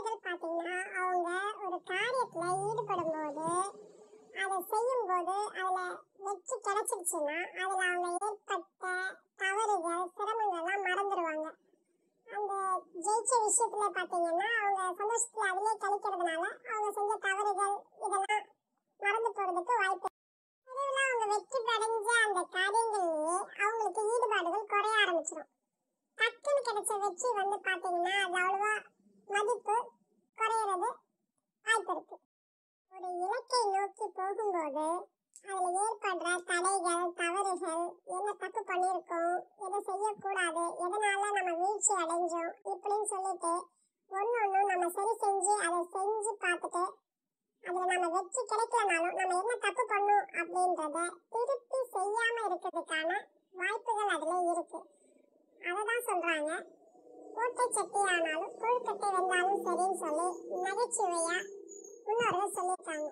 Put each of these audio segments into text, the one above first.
மனிதர்கள் பார்த்தீங்கன்னா அவங்க ஒரு காரியத்துல ஈடுபடும் போது அதை செய்யும் போது அதுல வெற்றி கிடைச்சிருச்சுன்னா அதுல அவங்க ஏற்பட்ட தவறுகள் சிரமங்கள்லாம் மறந்துடுவாங்க அந்த ஜெயிச்ச விஷயத்துல பாத்தீங்கன்னா அவங்க சந்தோஷத்துல அதிலே கழிக்கிறதுனால அவங்க செஞ்ச தவறுகள் இதெல்லாம் மறந்து போறதுக்கு வாய்ப்பு விரைவில் அவங்க வெற்றி அடைஞ்ச அந்த காரியங்கள்லயே அவங்களுக்கு ஈடுபாடுகள் குறைய ஆரம்பிச்சிடும் டக்குன்னு கிடைச்ச வெற்றி வந்து பாத்தீங்கன்னா அது அவ்வளவா மதிப்பு குறையிறது வாய்ப்பு இருக்கு ஒரு இலக்கை நோக்கி போகும்போது அதுல ஏற்படுற தடைகள் தவறுகள் என்ன தப்பு பண்ணியிருக்கோம் எதை செய்யக்கூடாது எதனால நம்ம வீழ்ச்சி அடைஞ்சோம் இப்படின்னு சொல்லிட்டு ஒன்று ஒன்று நம்ம சரி செஞ்சு அதை செஞ்சு பார்த்துட்டு அதில் நம்ம வெற்றி கிடைக்கலனாலும் நம்ம என்ன தப்பு பண்ணோம் அப்படின்றத திருப்பி செய்யாம இருக்கிறதுக்கான வாய்ப்புகள் அதில் இருக்கு அதை தான் சொல்றாங்க ஓட்டை சட்டி ஆனாலும் கொழுக்கட்டை வெந்தாலும் சரின்னு சொல்லி நகைச்சுவையா முன்னோர்கள் சொல்லியிருக்காங்க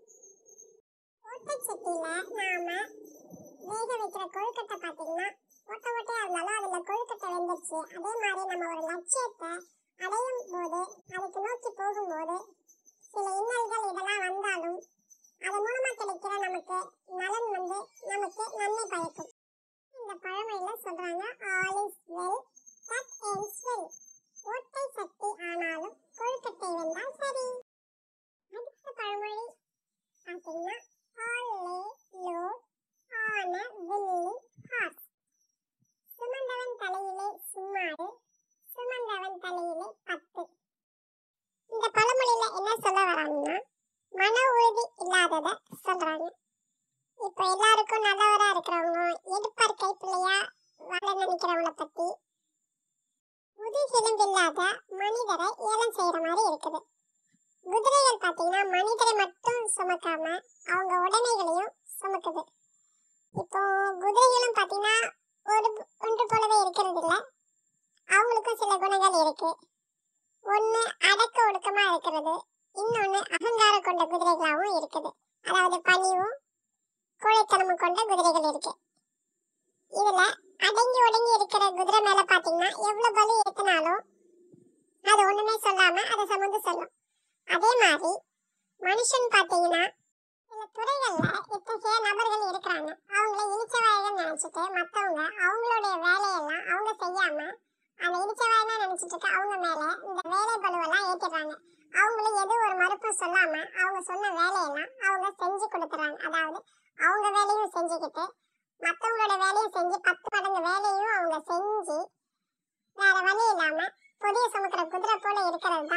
ஓட்டை சட்டியில நாம வேக வைக்கிற கொழுக்கட்டை பார்த்தீங்கன்னா ஒட்ட ஒட்டையா இருந்தாலும் அதுல கொழுக்கட்டை வெந்துருச்சு அதே மாதிரி நம்ம ஒரு லட்சியத்தை அடையும் போது அதுக்கு நோக்கி போகும்போது சில இன்னல்கள் இதெல்லாம் வந்தாலும் அது மூலமா கிடைக்கிற நமக்கு நலன் வந்து நமக்கு நன்மை பயக்கும் இந்த பழமொழியில சொல்றாங்க all is well that ends well ஓட்டை சட்டி ஆனாலும் கொழுக்கட்டை வெந்தால் சரி அடுத்த பழமொழி பார்த்தீங்கன்னா ஆல் லே லோ ஆன வில்லி ஹார்ஸ் சுமந்தவன் தலையிலே சும்மாடு சுமந்தவன் தலையிலே பத்து இந்த பழமொழியில என்ன சொல்ல வராங்கன்னா மன உறுதி இல்லாதத சொல்றாங்க இப்ப எல்லாருக்கும் நல்லவரா இருக்கிறவங்க எடுப்பார் கைப்பிள்ளையா வாழ நினைக்கிறவங்கள பத்தி முதுகெலும்பில்லாத மனிதரை ஏலம் செய்யற மாதிரி இருக்குது குதிரைகள் பாத்தீங்கன்னா மனிதரை மட்டும் சுமக்காம அவங்க உடமைகளையும் சுமக்குது இப்போ குதிரைகளும் பாத்தீங்கன்னா ஒரு ஒன்று போலவே இருக்கிறது இல்ல அவங்களுக்கும் சில குணங்கள் இருக்கு ஒண்ணு அடக்க ஒடுக்கமா இருக்கிறது இன்னொன்னு அகங்காரம் கொண்ட குதிரைகளாகவும் இருக்குது அதாவது பணிவும் கோழைத்தனமும் கொண்ட குதிரைகள் இருக்கு இதுல அடங்கி ஒடுங்கி இருக்கிற குதிரை மேல பாத்தீங்கன்னா எவ்வளவு பலு ஏத்தினாலும் அது ஒண்ணுமே சொல்லாம அதை சுமந்து சொல்லும் அதே மாதிரி மனுஷன் பாத்தீங்கன்னா சில துறைகள்ல இத்தகைய நபர்கள் இருக்கிறாங்க அவங்கள இனிச்சவாயகள் நினைச்சிட்டு மத்தவங்க அவங்களுடைய வேலையெல்லாம் அவங்க செய்யாம அந்த இனிச்சவாயனா நினைச்சிட்டு இருக்க அவங்க மேல இந்த வேலை பலுவெல்லாம் ஏத்திடுறாங்க அவங்களும் எது ஒரு மறுப்பும் சொல்லாம அவங்க சொன்ன வேலையெல்லாம் அவங்க செஞ்சு கொடுத்துறாங்க அதாவது அவங்க வேலையும் செஞ்சுக்கிட்டு மத்தவங்களோட வேலையும் செஞ்சு பத்து மடங்கு வேலையும் அவங்க செஞ்சு வேற வழி இல்லாம பொதிய சுமக்கிற குதிரை போல இருக்கிறது